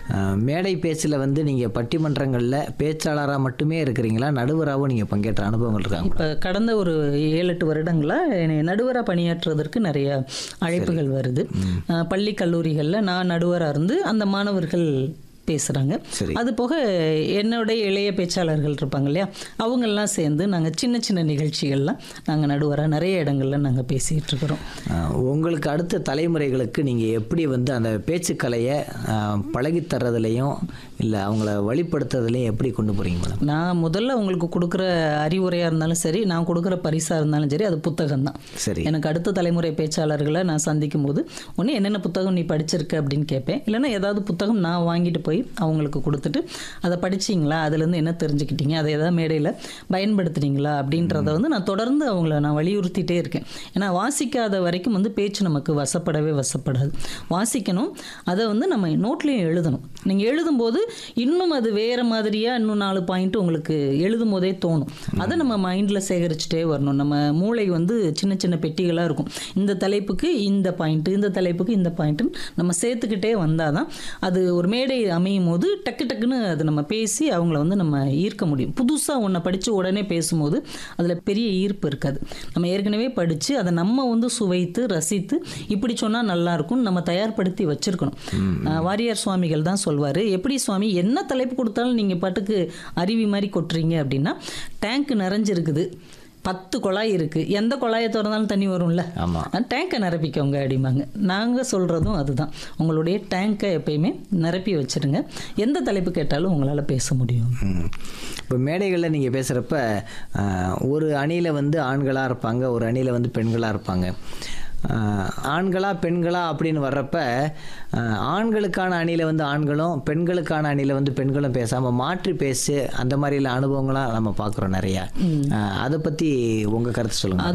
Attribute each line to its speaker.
Speaker 1: அஹ், மேடை பேச்சில் வந்து நீங்கள் பட்டிமன்றங்களில் பேச்சாளராக மட்டுமே இருக்கிறீங்களா நடுவராகவும் நீங்கள் பங்கேற்ற அனுபவங்கள் இருக்காங்க
Speaker 2: இப்போ கடந்த ஒரு ஏழு எட்டு வருடங்களாக என்னை நடுவராக பணியாற்றுவதற்கு நிறைய அழைப்புகள் வருது அஹ், பள்ளி கல்லூரிகளில் நான் நடுவராக இருந்து அந்த மாணவர்கள் பேசுகிறாங்க
Speaker 1: சரி.
Speaker 2: அது போக என்னுடைய இளைய பேச்சாளர்கள் இருப்பாங்க இல்லையா அவங்கெல்லாம் சேர்ந்து நாங்கள் சின்ன சின்ன நிகழ்ச்சிகள்லாம் நாங்கள் நடுவராக நிறைய இடங்கள்ல நாங்கள் பேசிகிட்டு இருக்கிறோம்
Speaker 1: அஹ், உங்களுக்கு அடுத்த தலைமுறைகளுக்கு நீங்கள் எப்படி வந்து அந்த பேச்சுக்கலையை அஹ், பழகித் தர்றதுலையும் இல்லை அவங்கள வழிப்படுத்துறதுலையும் எப்படி கொண்டு போகிறீங்க மேடம்
Speaker 2: நான் முதல்ல உங்களுக்கு கொடுக்குற அறிவுரையாக இருந்தாலும் சரி நான் கொடுக்குற பரிசாக இருந்தாலும் சரி அது புத்தகம் தான்
Speaker 1: சரி
Speaker 2: எனக்கு அடுத்த தலைமுறை பேச்சாளர்களை நான் சந்திக்கும் போது ஒன்று என்னென்ன புத்தகம் நீ படிச்சிருக்க அப்படின்னு கேட்பேன் இல்லைன்னா ஏதாவது புத்தகம் நான் வாங்கிட்டு போய் அவங்களுக்கு கொடுத்துட்டு அதை படிச்சீங்களா அதுலேருந்து என்ன தெரிஞ்சுக்கிட்டீங்க அதை ஏதாவது மேடையில் பயன்படுத்துனீங்களா அப்படின்றத வந்து நான் தொடர்ந்து அவங்கள நான் வலியுறுத்திட்டே இருக்கேன் ஏன்னா வாசிக்காத வரைக்கும் வந்து பேச்சு நமக்கு வசப்படவே வசப்படாது வாசிக்கணும் அதை வந்து நம்ம நோட்லேயும் எழுதணும் நீங்கள் எழுதும்போது இன்னும் அது வேறு மாதிரியாக இன்னும் நாலு பாயிண்ட் உங்களுக்கு எழுதும் போதே தோணும் அதை நம்ம மைண்டில் சேகரிச்சுட்டே வரணும் நம்ம மூளை வந்து சின்ன சின்ன பெட்டிகளாக இருக்கும் இந்த தலைப்புக்கு இந்த பாயிண்ட்டு இந்த தலைப்புக்கு இந்த பாயிண்ட்டுன்னு நம்ம சேர்த்துக்கிட்டே வந்தால் தான் அது ஒரு மேடை அமையும் போது டக்கு டக்குன்னு அது நம்ம பேசி அவங்கள வந்து நம்ம ஈர்க்க முடியும் புதுசாக ஒன்றை படித்து உடனே பேசும்போது அதில் பெரிய ஈர்ப்பு இருக்காது நம்ம ஏற்கனவே படித்து அதை நம்ம வந்து சுவைத்து ரசித்து இப்படி சொன்னால் நல்லா இருக்கும்னு நம்ம தயார்படுத்தி வச்சிருக்கணும் அஹ் வாரியார் சுவாமிகள் தான் சொல்வார் எப்படி சுவாமி என்ன தலைப்பு கொடுத்தாலும் நீங்கள் பாட்டுக்கு அருவி மாதிரி கொட்டுறீங்க அப்படின்னா டேங்க் நிறைஞ்சிருக்குது பத்து குழாய் இருக்கு எந்த குழாயை திறந்தாலும் தண்ணி வரும்ல
Speaker 1: ஆமாம்
Speaker 2: டேங்கை நிரப்பிக்கோங்க அப்படிம்பாங்க நாங்கள் சொல்கிறதும் அதுதான் உங்களுடைய டேங்கை எப்பயுமே நிரப்பி வச்சிருங்க எந்த தலைப்பு கேட்டாலும் உங்களால் பேச முடியும்
Speaker 1: இப்போ மேடைகளில் நீங்கள் பேசுகிறப்ப ஒரு அணியில் வந்து ஆண்களாக இருப்பாங்க ஒரு அணியில் வந்து பெண்களாக இருப்பாங்க அஹ், ஆண்களா பெண்களா அப்படின்னு வர்றப்ப அஹ், ஆண்களுக்கான அணியில் வந்து ஆண்களும் பெண்களுக்கான அணியில் வந்து பெண்களும் பேசாமல் மாற்றி பேசு அந்த மாதிரிலாம் அனுபவங்களாம் நம்ம பார்க்குறோம் நிறையா அஹ், அதை பற்றி உங்கள் கருத்து சொல்லுங்கள்